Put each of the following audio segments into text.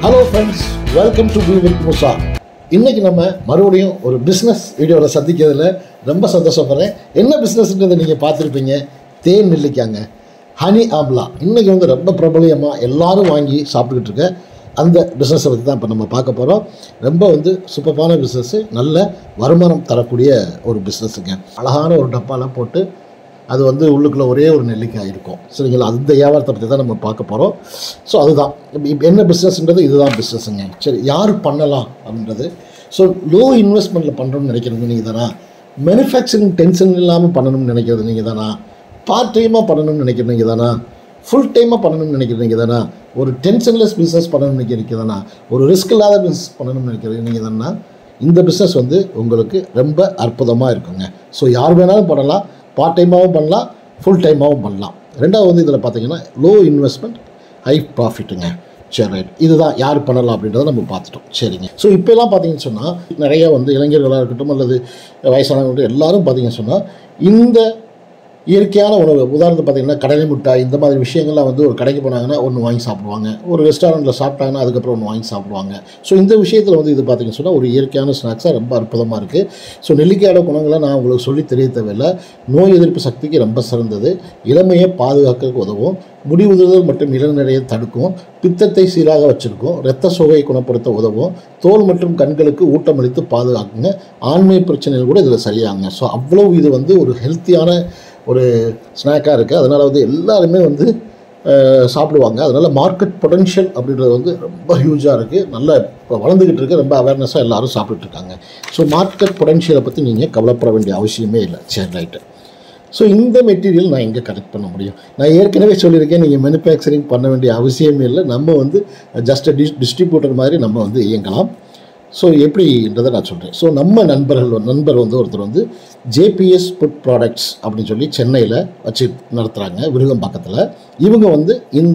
hello friends welcome to V with Musa இன்னைக்கு நம்ம மறுபடியும் ஒரு பிஸ்னஸ் வீடியோவில் சந்திக்கிறதுல ரொம்ப சந்தோஷப்படுறேன் என்ன பிஸ்னஸ்ன்றதை நீங்கள் பார்த்துருப்பீங்க தேன் நெல்லிக்காங்க ஹனி ஆம்லா இன்னைக்கு வந்து ரொம்ப பிரபலியமாக எல்லாரும் வாங்கி சாப்பிட்டுக்கிட்டு இருக்க அந்த பிஸ்னஸை பற்றி தான் இப்போ நம்ம பார்க்க போகிறோம் ரொம்ப வந்து சூப்பரான பிஸ்னஸ்ஸு நல்ல வருமானம் தரக்கூடிய ஒரு பிஸ்னஸுங்க அழகான ஒரு டப்பாலாம் போட்டு அது வந்து உள்ளுக்குள்ளே ஒரே ஒரு நெல்லிக்காய் இருக்கும் சரிங்களா அந்த வியாபாரத்தை பற்றி தான் நம்ம பார்க்க போகிறோம் ஸோ அதுதான் இப்போ என்ன பிஸ்னஸ்ன்றது இதுதான் பிஸ்னஸுங்க சரி யார் பண்ணலாம் அப்படின்றது ஸோ லோ இன்வெஸ்ட்மெண்ட்டில் பண்ணுறோம்னு நினைக்கிறது நீங்கள் தானா மேனுஃபேக்சரிங் டென்ஷன் இல்லாமல் பண்ணணும்னு நினைக்கிறது நீங்கள் தானா பார்ட் டைமாக பண்ணணும்னு நினைக்கிறது நீங்கள் தானா ஃபுல் டைமாக பண்ணணும்னு நினைக்கிறது நீங்கள் தானா ஒரு டென்ஷன்லெஸ் பிஸ்னஸ் பண்ணணும்னு நினைக்கிறது தானா ஒரு ரிஸ்க் இல்லாத பிஸ்னஸ் பண்ணணும்னு நினைக்கிறது நீங்கள் தானா இந்த பிஸ்னஸ் வந்து உங்களுக்கு ரொம்ப அற்புதமாக இருக்குங்க ஸோ யார் வேணாலும் பண்ணலாம் பார்ட் டைமாகவும் பண்ணலாம் ஃபுல் டைமாகவும் பண்ணலாம் ரெண்டாவது வந்து இதில் பார்த்தீங்கன்னா லோ இன்வெஸ்ட்மெண்ட் ஹை ப்ராஃபிட்டுங்க சரி ரைட் இதுதான் யார் பண்ணலாம் அப்படின்றத நம்ம பார்த்துட்டோம் சரிங்க ஸோ இப்போலாம் பார்த்தீங்கன்னு சொன்னால் நிறைய வந்து இளைஞர்களாக இருக்கட்டும் அல்லது வயசானவங்க எல்லாரும் பார்த்தீங்கன்னு சொன்னால் இந்த இயற்கையான உணவு உதாரணத்துக்கு பார்த்தீங்கன்னா கடலை மிட்டாய் இந்த மாதிரி விஷயங்கள்லாம் வந்து ஒரு கடைக்கு போனாங்கன்னா ஒன்று வாங்கி சாப்பிடுவாங்க ஒரு ரெஸ்டாரண்ட்டில் சாப்பிட்டாங்கன்னா அதுக்கப்புறம் ஒன்று வாங்கி சாப்பிடுவாங்க ஸோ இந்த விஷயத்தில் வந்து இது பார்த்தீங்கன்னு சொன்னால் ஒரு இயற்கையான ஸ்நாக்ஸாக ரொம்ப அற்புதமாக இருக்குது ஸோ நெல்லிக்காயோட குணங்களை நான் உங்களுக்கு சொல்லி தெரிய தேவையில்லை நோய் எதிர்ப்பு சக்திக்கு ரொம்ப சிறந்தது இளமையை பாதுகாக்கிறதுக்கு உதவும் முடி உதிர்தல் மற்றும் இளநடையை தடுக்கும் பித்தத்தை சீராக வச்சிருக்கும் இரத்த சோகையை குணப்படுத்த உதவும் தோல் மற்றும் கண்களுக்கு ஊட்டமளித்து பாதுகாக்குங்க ஆண்மை பிரச்சனைகள் கூட இதில் சரியாகுங்க ஸோ அவ்வளோ இது வந்து ஒரு ஹெல்த்தியான ஒரு ஸ்நாக்காக இருக்குது அதனால் வந்து எல்லாருமே வந்து அஹ், சாப்பிடுவாங்க அதனால் மார்க்கெட் பொட்டன்ஷியல் அப்படின்றது வந்து ரொம்ப ஹியூஜாக இருக்குது நல்ல இப்போ வளர்ந்துக்கிட்டு இருக்கு ரொம்ப அவேர்னஸாக எல்லாரும் சாப்பிட்டுட்டு இருக்காங்க ஸோ மார்க்கெட் பொட்டன்ஷியலை பற்றி நீங்கள் கவலைப்பட வேண்டிய அவசியமே இல்லை சரி ரைட்டு ஸோ இந்த மெட்டீரியல் நான் எங்கே கனெக்ட் பண்ண முடியும் நான் ஏற்கனவே சொல்லியிருக்கேன் நீங்கள் மேனுஃபேக்சரிங் பண்ண வேண்டிய அவசியமே இல்லை நம்ம வந்து ஜஸ்ட் டிஸ் டிஸ்ட்ரிபியூட்டர் மாதிரி நம்ம வந்து இயங்கலாம் ஸோ எப்படின்றதை நான் சொல்கிறேன் ஸோ நம்ம நண்பர்கள் வந்து- நண்பர் வந்து ஒருத்தர் வந்து ஜேபிஎஸ் ஃபுட் ப்ராடக்ட்ஸ் அப்படின்னு சொல்லி சென்னையில் வச்சு நடத்துகிறாங்க விருகம்பாக்கத்தில் இவங்க வந்து இந்த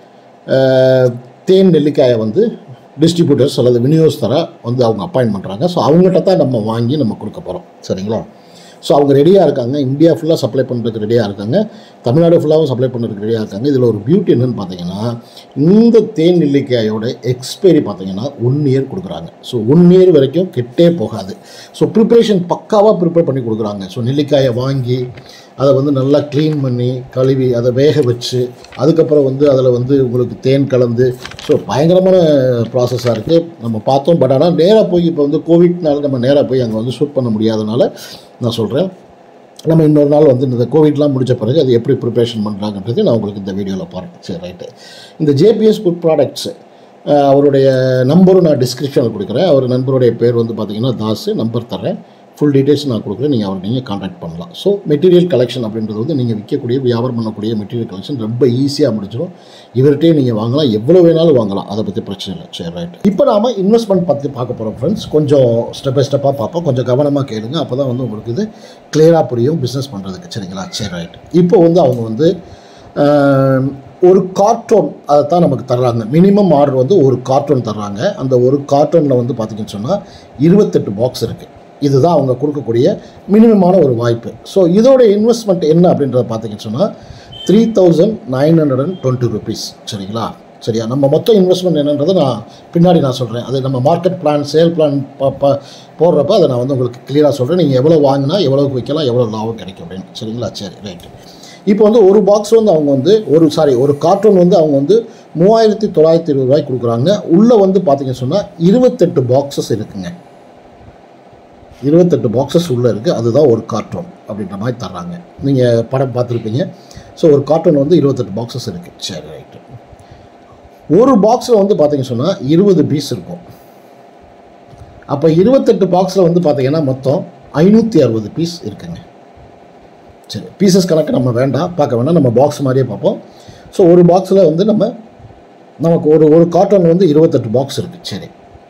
அஹ், தேன் நெல்லிக்காயை வந்து டிஸ்ட்ரிபியூட்டர்ஸ் அல்லது விநியோகஸ்தராக வந்து அவங்க அப்பாயின்ட் பண்ணுறாங்க ஸோ அவங்ககிட்ட தான் நம்ம வாங்கி நம்ம கொடுக்க போகிறோம் சரிங்களா ஸோ அவங்க ரெடியாக இருக்காங்க இந்தியா ஃபுல்லாக சப்ளை பண்ணுறதுக்கு ரெடியாக இருக்காங்க தமிழ்நாடு ஃபுல்லாகவும் சப்ளை பண்ணுறதுக்கு ரெடியாக இருக்காங்க இதில் ஒரு பியூட்டி என்னன்னு பார்த்தீங்கன்னா இந்த தேன் நெல்லிக்காயோட எக்ஸ்பைரி பார்த்தீங்கன்னா ஒன் இயர் கொடுக்குறாங்க ஸோ ஒன் இயர் வரைக்கும் கெட்டே போகாது ஸோ ப்ரிப்ரேஷன் பக்காவாக ப்ரிப்பேர் பண்ணி கொடுக்குறாங்க ஸோ நெல்லிக்காயை வாங்கி அதை வந்து நல்லா க்ளீன் பண்ணி கழுவி அதை வேக வச்சு அதுக்கப்புறம் வந்து அதில் வந்து உங்களுக்கு தேன் கலந்து ஸோ பயங்கரமான ப்ராசஸாக இருக்குது நம்ம பார்த்தோம் பட் ஆனால் நேராக போய் இப்போ வந்து கோவிட்னால நம்ம நேராக போய் அங்கே வந்து ஷூட் பண்ண முடியாதனால நான் சொல்கிறேன் நம்ம இன்னொரு நாள் வந்து இந்த கோவிட்லாம் முடிச்ச பிறகு அது எப்படி ப்ரிப்ரேஷன் பண்ணுறாங்கன்றது நான் உங்களுக்கு இந்த வீடியோவில் போகிறேன் சரி ரைட்டு இந்த ஜேபிஎஸ் ஃபுட் ப்ராடக்ட்ஸு அவருடைய நம்பரும் நான் டிஸ்கிரிப்ஷனில் கொடுக்குறேன் அவர் நண்பருடைய பேர் வந்து பார்த்தீங்கன்னா தாஸ் நம்பர் தரேன் ஃபுல் டீட்டெயில்ஸ் நான் கொடுக்குறேன் நீங்கள் அவர் நீங்கள் கான்டாக்ட் பண்ணலாம் ஸோ மெட்டீரியல் கலெக்ஷன் அப்படின்றது வந்து நீங்கள் விற்கக்கூடிய வியாபாரம் பண்ணக்கூடிய மெட்டீரியல் கலெக்ஷன் ரொம்ப ஈஸியாக முடிஞ்சிடும் இவர்கிட்டயே நீங்கள் வாங்கலாம் எவ்வளோ வேணாலும் வாங்கலாம் அதை பற்றி பிரச்சனை இல்லை சரி ரைட் இப்போ நாம இன்வெஸ்ட்மெண்ட் பற்றி பார்க்க போகிறோம் ஃப்ரெண்ட்ஸ் கொஞ்சம் ஸ்டெப் பை ஸ்டெப்பாக பார்ப்போம் கொஞ்சம் கவனமாக கேளுங்க அப்போ தான் வந்து உங்களுக்கு இது கிளியராக புரியும் பிஸ்னஸ் பண்ணுறதுக்கு சரிங்களா சரி ரைட் இப்போ வந்து அவங்க வந்து ஆஹ், ஒரு கார்ட்டூன் அதை தான் நமக்கு தர்றாங்க மினிமம் ஆர்டர் வந்து ஒரு கார்ட்டூன் தர்றாங்க அந்த ஒரு கார்ட்டூனில் வந்து பார்த்திங்கன்னு சொன்னால் இருபத்தெட்டு பாக்ஸ் இருக்குது இதுதான் அவங்க கொடுக்கக்கூடிய மினிமமான ஒரு வாய்ப்பு ஸோ இதோட இன்வெஸ்ட்மெண்ட் என்ன அப்படின்றத பார்த்தீங்கன்னு சொன்னால் three thousand nine hundred and twenty rupees சரிங்களா சரியா நம்ம மொத்த இன்வெஸ்ட்மெண்ட் என்னன்றதை நான் பின்னாடி நான் சொல்கிறேன் அது நம்ம மார்க்கெட் பிளான் சேல் பிளான் போடுறப்ப அதை நான் வந்து உங்களுக்கு கிளியராக சொல்கிறேன் நீங்கள் எவ்வளோ வாங்கினா எவ்வளோக்கு விற்கலாம் எவ்வளோ லாபம் கிடைக்கும் அப்படின்னு சரிங்களா சரி ரைட்டு இப்போ வந்து ஒரு பாக்ஸ் வந்து அவங்க வந்து ஒரு சாரி ஒரு கார்ட்டூன் வந்து அவங்க வந்து மூவாயிரத்தி தொள்ளாயிரத்தி இருபது ரூபாய்க்கு கொடுக்குறாங்க உள்ளே வந்து பார்த்தீங்கன்னு சொன்னால் இருபத்தெட்டு பாக்ஸஸ் இருக்குங்க இருபத்தெட்டு பாக்ஸஸ் உள்ளே இருக்குது அதுதான் ஒரு கார்ட்டூன் அப்படின்ற மாதிரி தர்றாங்க நீங்கள் படம் பார்த்துருப்பீங்க ஸோ ஒரு கார்ட்டூன் வந்து இருபத்தெட்டு பாக்ஸஸ் இருக்குது சரி ரைட்டு ஒரு பாக்ஸில் வந்து பார்த்தீங்கன்னு சொன்னால் இருபது பீஸ் இருக்கும் அப்போ இருபத்தெட்டு பாக்ஸில் வந்து பார்த்தீங்கன்னா மொத்தம் ஐநூற்றி அறுபது பீஸ் இருக்குங்க சரி பீசஸ் கணக்கு நம்ம வேண்டாம் பார்க்க வேண்டாம் நம்ம பாக்ஸ் மாதிரியே பார்ப்போம் ஸோ ஒரு பாக்ஸில் வந்து நம்ம நமக்கு ஒரு ஒரு கார்ட்டூன் வந்து இருபத்தெட்டு பாக்ஸ் இருக்குது சரி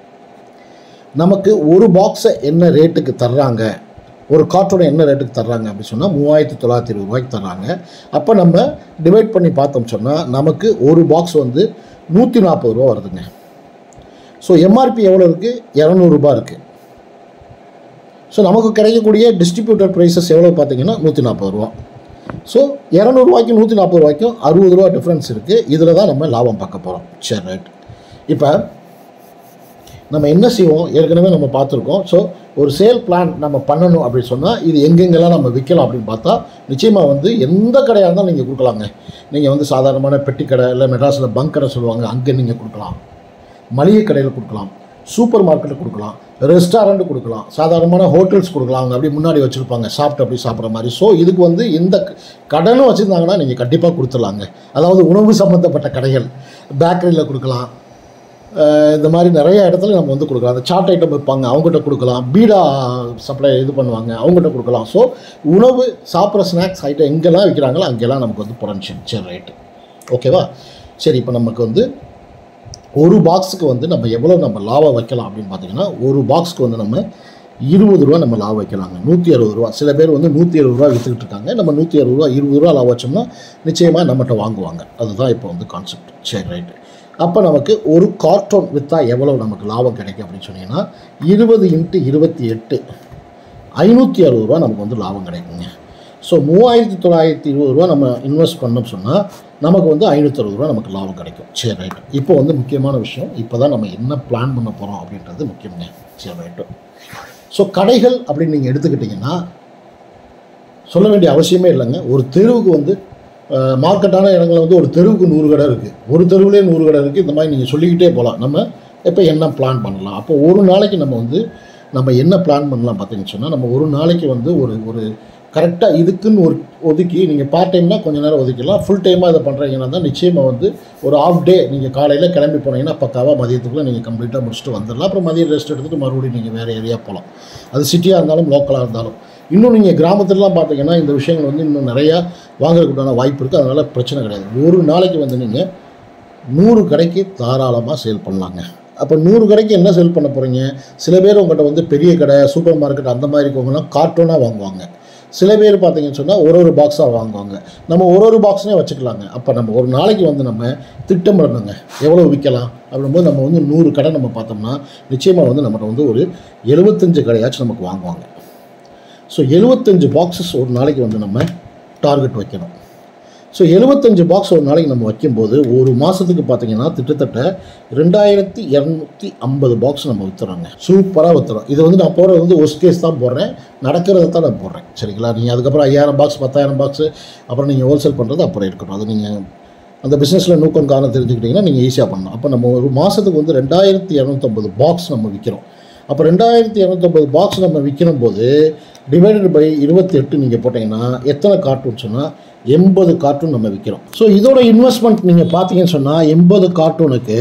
நமக்கு ஒரு பாக்ஸை என்ன ரேட்டுக்கு தர்றாங்க ஒரு கார்ட்டூனை என்ன ரேட்டுக்கு தர்றாங்க அப்படின்னு சொன்னால் மூவாயிரத்தி தொள்ளாயிரத்தி இருபது ரூபாய்க்கு தர்றாங்க அப்போ நம்ம டிவைட் பண்ணி பார்த்தோம் சொன்னால் நமக்கு ஒரு பாக்ஸ் வந்து நூற்றி நாற்பது ரூபா வருதுங்க ஸோ எம்ஆர்பி எவ்வளோ இருக்குது இரநூறுபா இருக்குது ஸோ நமக்கு கிடைக்கக்கூடிய டிஸ்ட்ரிபியூட்டர் ப்ரைஸஸ் எவ்வளோ பார்த்தீங்கன்னா நூற்றி நாற்பது ரூபா ஸோ இரநூறுவாய்க்கும் நூற்றி நாற்பது ரூபாய்க்கும் அறுபது ரூபா டிஃப்ரென்ஸ் இருக்குது இதில் தான் நம்ம லாபம் பார்க்க போகிறோம் சரி ரைட் இப்போ நம்ம என்ன செய்வோம் ஏற்கனவே நம்ம பார்த்துருக்கோம் ஸோ ஒரு சேல் பிளான் நம்ம பண்ணணும் அப்படின்னு சொன்னால் இது எங்கெங்கெல்லாம் நம்ம விற்கலாம் அப்படின்னு பார்த்தா நிச்சயமாக வந்து எந்த கடையாக இருந்தாலும் நீங்கள் கொடுக்கலாங்க நீங்கள் வந்து சாதாரணமான பெட்டி கடை இல்லை மெட்ராஸில் பங்க் கடை சொல்லுவாங்க அங்கே நீங்கள் கொடுக்கலாம் மளிகை கடையில் கொடுக்கலாம் சூப்பர் மார்க்கெட்டில் கொடுக்கலாம் ரெஸ்டாரண்ட் கொடுக்கலாம் சாதாரணமான ஹோட்டல்ஸ் கொடுக்கலாம் அவங்க அப்படியே முன்னாடி வச்சுருப்பாங்க சாப்பிட்டு அப்படி சாப்பிட்ற மாதிரி ஸோ இதுக்கு வந்து இந்த க- கடனும் வச்சுருந்தாங்கன்னா நீங்கள் கண்டிப்பாக கொடுத்துடலாங்க அதாவது உணவு சம்மந்தப்பட்ட கடைகள் பேக்கரியில் கொடுக்கலாம் அஹ் இந்த மாதிரி நிறைய இடத்துல நம்ம வந்து கொடுக்கலாம் அந்த சாட் ஐட்டம் வைப்பாங்க அவங்ககிட்ட கொடுக்கலாம் பீடா சப்ளை இது பண்ணுவாங்க அவங்ககிட்ட கொடுக்கலாம் ஸோ உணவு சாப்பிட்ற ஸ்நாக்ஸ் ஐட்டம் எங்கெல்லாம் விற்கிறாங்களோ அங்கெல்லாம் நமக்கு வந்து பொடன்ஷியல் சரி ரைட்டு ஓகேவா சரி இப்போ நமக்கு வந்து ஒரு பாக்ஸுக்கு வந்து நம்ம எவ்வளோ நம்ம லாபம் வைக்கலாம் அப்படின்னு பார்த்தீங்கன்னா ஒரு பாக்ஸ்க்கு வந்து நம்ம இருபது ரூபா நம்ம லாபம் வைக்கலாங்க நூற்றி அறுபது ரூபா சில பேர் வந்து நூற்றி அறுபது ரூபா விற்றுக்கிட்டு இருக்காங்க நம்ம நூற்றி அறுபது ரூபா இருபது ரூபா லாபம் வச்சோம்னா நிச்சயமாக நம்மகிட்ட வாங்குவாங்க அதுதான் இப்போ வந்து கான்செப்ட் சரி ரைட்டு அப்போ நமக்கு ஒரு கார்ட்டூன் விற்றா எவ்வளோ நமக்கு லாபம் கிடைக்கும் அப்படின்னு சொன்னீங்கன்னா இருபது இன்ட்டு இருபத்தி எட்டு ஐநூற்றி அறுபது ரூபா நமக்கு வந்து லாபம் கிடைக்குங்க ஸோ மூவாயிரத்தி தொள்ளாயிரத்தி இருபது ரூபா நம்ம இன்வெஸ்ட் பண்ணோம் சொன்னால் நமக்கு வந்து ஐநூற்றி அறுபது ரூபா நமக்கு லாபம் கிடைக்கும் சரி ரைட் இப்போ வந்து முக்கியமான விஷயம் இப்போ தான் நம்ம என்ன பிளான் பண்ண போகிறோம் அப்படின்றது முக்கியங்க சரி ரைட்டு ஸோ கடைகள் அப்படின்னு நீங்கள் எடுத்துக்கிட்டிங்கன்னா சொல்ல வேண்டிய அவசியமே இல்லைங்க ஒரு தெருவுக்கு வந்து அஹ், மார்க்கெட்டான இடங்கள்ல வந்து ஒரு தெருவுக்கு நூறு கடை இருக்குது ஒரு தெருவுலேயே நூறு கடை இருக்குது இந்த மாதிரி நீங்கள் சொல்லிக்கிட்டே போகலாம் நம்ம இப்போ என்ன பிளான் பண்ணலாம் அப்போ ஒரு நாளைக்கு நம்ம வந்து நம்ம என்ன பிளான் பண்ணலாம் பார்த்தீங்கன்னு சொன்னால் நம்ம ஒரு நாளைக்கு வந்து ஒரு ஒரு கரெக்டாக இதுக்குன்னு ஒரு ஒதுக்கி நீங்கள் பார்ட் டைம்னா கொஞ்ச நேரம் ஒதுக்கிடலாம் ஃபுல் டைமாக இதை பண்ணுறீங்கன்னா தான் நிச்சயமாக வந்து ஒரு ஆஃப் டே நீங்கள் காலையில் கிளம்பி போனீங்கன்னா பக்காவாக மதியத்துக்குள்ளே நீங்கள் கம்ப்ளீட்டாக முடிச்சுட்டு வந்துடலாம் அப்புறம் மதியம் ரெஸ்ட் எடுத்துகிட்டு மறுபடியும் நீங்கள் வேறு ஏரியா போகலாம் அது சிட்டியாக இருந்தாலும் லோக்கலாக இருந்தாலும் இன்னும் நீங்கள் கிராமத்துலலாம் பார்த்தீங்கன்னா இந்த விஷயங்கள் வந்து இன்னும் நிறையா வாங்குறதுக்குண்டான வாய்ப்பு இருக்குது அதனால் பிரச்சனை கிடையாது ஒரு நாளைக்கு வந்து நீங்கள் நூறு கடைக்கு தாராளமாக சேல் பண்ணலாங்க அப்போ நூறு கடைக்கு என்ன சேல் பண்ண போகிறீங்க சில பேர் உங்கள்கிட்ட வந்து பெரிய கடை சூப்பர் மார்க்கெட் அந்த மாதிரி இருக்கவங்கலாம் கார்ட்டூனாக வாங்குவாங்க சில பேர் பார்த்தீங்கன்னு சொன்னால் ஒரு ஒரு பாக்ஸாக வாங்குவாங்க நம்ம ஒரு ஒரு பாக்ஸ்னே வச்சுக்கலாங்க அப்போ நம்ம ஒரு நாளைக்கு வந்து நம்ம திட்டமிடணுங்க எவ்வளோ விற்கலாம் அப்படிங்கும்போது நம்ம வந்து நூறு கடை நம்ம பார்த்தோம்னா நிச்சயமாக வந்து நம்மகிட்ட வந்து ஒரு எழுபத்தஞ்சு கடையாச்சும் நமக்கு வாங்குவாங்க ஸோ எழுபத்தஞ்சு பாக்ஸஸ் ஒரு நாளைக்கு வந்து நம்ம டார்கெட் வைக்கணும் ஸோ எழுபத்தஞ்சு பாக்ஸ் ஒரு நாளைக்கு நம்ம வைக்கும்போது ஒரு மாதத்துக்கு பார்த்தீங்கன்னா கிட்டத்தட்ட ரெண்டாயிரத்தி இரநூத்தி ஐம்பது பாக்ஸ் நம்ம விற்றுறோங்க சூப்பராக விற்றுறோம் இது வந்து நான் போடுறது வந்து ஒஸ்ட் கேஸ் தான் போடுறேன் நடக்கிறத தான் நான் போடுறேன் சரிங்களா நீங்கள் அதுக்கப்புறம் ஐயாயிரம் பாக்ஸ் பத்தாயிரம் பாக்ஸ் அப்புறம் நீங்கள் ஹோல்சேல் பண்ணுறது அப்புறம் இருக்கட்டும் அது நீங்கள் அந்த பிஸ்னஸில் நூக்கம் காரணம் தெரிஞ்சுக்கிட்டிங்கன்னா நீங்கள் ஈஸியாக பண்ணலாம் அப்போ நம்ம ஒரு மாதத்துக்கு வந்து ரெண்டாயிரத்தி இரநூத்தம்பது பாக்ஸ் நம்ம விற்கிறோம் அப்போ ரெண்டாயிரத்தி இரநூத்தம்பது பாக்ஸ் நம்ம விற்கிற போது டிவைடட் பை இருபத்தி எட்டு நீங்கள் போட்டிங்கன்னா எத்தனை கார்ட்டூன் சொன்னால் எண்பது கார்ட்டூன் நம்ம விற்கிறோம் ஸோ இதோட இன்வெஸ்ட்மெண்ட் நீங்கள் பார்த்தீங்கன்னு சொன்னால் எண்பது கார்ட்டூனுக்கு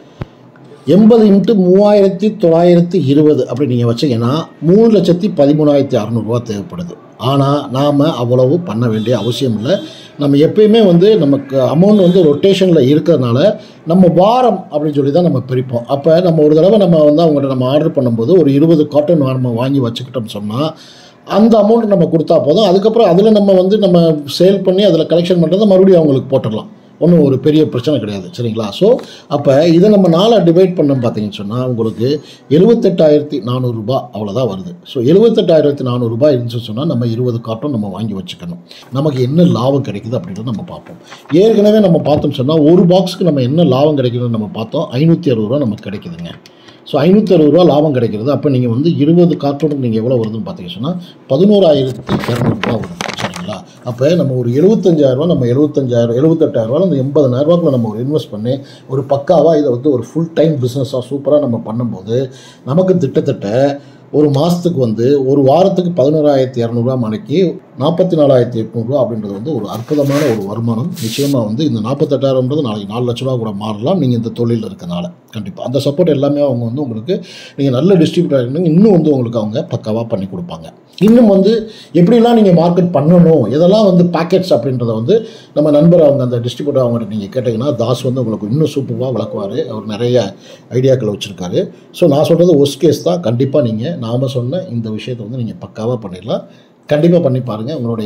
எண்பது இன்ட்டு மூவாயிரத்தி தொள்ளாயிரத்தி இருபது அப்படி நீங்கள் வச்சீங்கன்னா மூணு லட்சத்தி பதிமூணாயிரத்தி அறநூறுவா தேவைப்படுது ஆனால் நாம் அவ்வளவு பண்ண வேண்டிய அவசியம் இல்லை நம்ம எப்பயுமே வந்து நமக்கு அமௌண்ட் வந்து ரொட்டேஷனில் இருக்கிறதுனால நம்ம வாரம் அப்படின்னு சொல்லி தான் நம்ம பிரிப்போம் அப்போ நம்ம ஒரு தடவை நம்ம வந்து அவங்கள்ட்ட நம்ம ஆர்டர் பண்ணும்போது ஒரு இருபது காட்டன் நம்ம வாங்கி வச்சுக்கிட்டோம்னு சொன்னால் அந்த அமௌண்ட் நம்ம கொடுத்தா போதும் அதுக்கப்புறம் அதில் நம்ம வந்து நம்ம சேல் பண்ணி அதில் கலெக்ஷன் பண்ணுறதை மறுபடியும் அவங்களுக்கு போட்டுடலாம் ஒன்றும் ஒரு பெரிய பிரச்சனை கிடையாது சரிங்களா ஸோ அப்போ இதை நம்ம நாளாக டிவைட் பண்ணோம் பார்த்தீங்கன்னு சொன்னால் உங்களுக்கு எழுபத்தெட்டாயிரத்தி நானூறுரூபா அவ்வளோதான் வருது ஸோ எழுபத்தெட்டாயிரத்தி நானூறுரூபா இருந்துச்சு சொன்னால் நம்ம இருபது காட்டும் நம்ம வாங்கி வச்சுக்கணும் நமக்கு என்ன லாபம் கிடைக்குது அப்படின்றத நம்ம பார்ப்போம் ஏற்கனவே நம்ம பார்த்தோம் சொன்னால் ஒரு பாக்ஸுக்கு நம்ம என்ன லாபம் கிடைக்குதுன்னு நம்ம பார்த்தோம் ஐநூற்றி அறுபது ரூபா நமக்கு கிடைக்குதுங்க ஸோ ஐநூற்றி அறுபது ரூபா லாபம் கிடைக்கிறது அப்போ நீங்கள் வந்து இருபது கார்ட்டூனுக்கு நீங்கள் எவ்வளோ வருதுன்னு பார்த்தீங்கன்னு சொன்னால் பதினோராயிரத்தி இரநூறுபா வருது சரிங்களா அப்போ நம்ம ஒரு எழுபத்தஞ்சாயிரரூவா நம்ம எழுபத்தஞ்சாயிரம் எழுபத்தெட்டாயிரரூவா அந்த எண்பதனாயிரரூவாக்குள்ள நம்ம ஒரு இன்வெஸ்ட் பண்ணி ஒரு பக்காவாக இதை வந்து ஒரு ஃபுல் டைம் பிஸ்னஸாக சூப்பராக நம்ம பண்ணும்போது நமக்கு கிட்டத்தட்ட ஒரு மாதத்துக்கு வந்து ஒரு வாரத்துக்கு பதினோராயிரத்தி இரநூறுவா மணிக்கு நாற்பத்தி நாலாயிரத்தி எட்நூறுரூவா அப்படின்றது வந்து ஒரு அற்புதமான ஒரு வருமானம் நிச்சயமாக வந்து இந்த நாற்பத்தெட்டாயிரம்ன்றது நாளைக்கு நாலு லட்ச ரூபா கூட மாறலாம் நீங்கள் இந்த தொழிலில் இருக்கனால கண்டிப்பாக அந்த சப்போர்ட் எல்லாமே அவங்க வந்து உங்களுக்கு நீங்கள் நல்ல டிஸ்ட்ரிபியூட்டர் இருக்கணும் இன்னும் வந்து உங்களுக்கு அவங்க பக்காவாக பண்ணி கொடுப்பாங்க இன்னும் வந்து எப்படிலாம் நீங்கள் மார்க்கெட் பண்ணணும் இதெல்லாம் வந்து பேக்கெட்ஸ் அப்படின்றத வந்து நம்ம நண்பர் அவங்க அந்த டிஸ்ட்ரிபியூட்டர் அவங்கள்ட்ட நீங்கள் கேட்டிங்கன்னா தாஸ் வந்து உங்களுக்கு இன்னும் சூப்பராக விளக்குவார் அவர் நிறைய ஐடியாக்கள் வச்சுருக்காரு ஸோ நான் சொல்கிறது ஒஸ்ட் கேஸ் தான் கண்டிப்பாக நீங்கள் நாம் சொன்ன இந்த விஷயத்தை வந்து நீங்கள் பக்காவாக பண்ணிடலாம் கண்டிப்பாக பண்ணி பாருங்கள் உங்களுடைய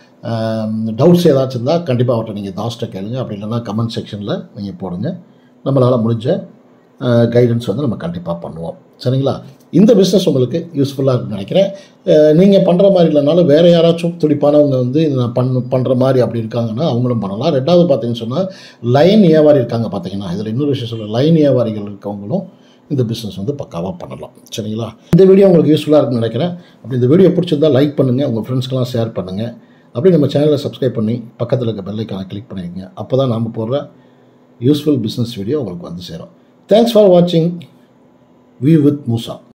டவுட்ஸ் ஏதாச்சும் இருந்தால் கண்டிப்பாக அவர்கிட்ட நீங்கள் தாஸ்ட்டை கேளுங்க அப்படி இல்லைன்னா கமெண்ட் செக்ஷனில் நீங்கள் போடுங்க நம்மளால் முடிஞ்ச கைடன்ஸ் வந்து நம்ம கண்டிப்பாக பண்ணுவோம் சரிங்களா இந்த பிஸ்னஸ் உங்களுக்கு யூஸ்ஃபுல்லாக இருக்குன்னு நினைக்கிறேன் நீங்கள் பண்ணுற மாதிரி இல்லைனாலும் வேறு யாராச்சும் துடிப்பானவங்க வந்து இதை நான் பண்ண பண்ணுற மாதிரி அப்படி இருக்காங்கன்னா அவங்களும் பண்ணலாம் ரெண்டாவது பார்த்தீங்கன்னு சொன்னால் லைன் வியாபாரி இருக்காங்க பார்த்தீங்கன்னா இதில் இன்னொரு விஷயம் சொல்ல லைன் வியாபாரிகள் இருக்கவங்களும் இந்த பிஸ்னஸ் வந்து பக்காவாக பண்ணலாம் சரிங்களா இந்த வீடியோ உங்களுக்கு யூஸ்ஃபுல்லாக இருக்குன்னு நினைக்கிறேன் அப்படி இந்த வீடியோ பிடிச்சிருந்தா லைக் பண்ணுங்கள் உங்கள் ஃப்ரெண்ட்ஸ்க்கெலாம் ஷேர் பண்ணுங்கள் அப்படி நம்ம சேனலை சப்ஸ்கிரைப் பண்ணி பக்கத்தில் இருக்க பெல்லைக்கான கிளிக் பண்ணிக்கங்க அப்போ தான் நாம் போடுற யூஸ்ஃபுல் பிஸ்னஸ் வீடியோ உங்களுக்கு வந்து சேரும் தேங்க்ஸ் ஃபார் வாட்சிங் வி வித் மூசா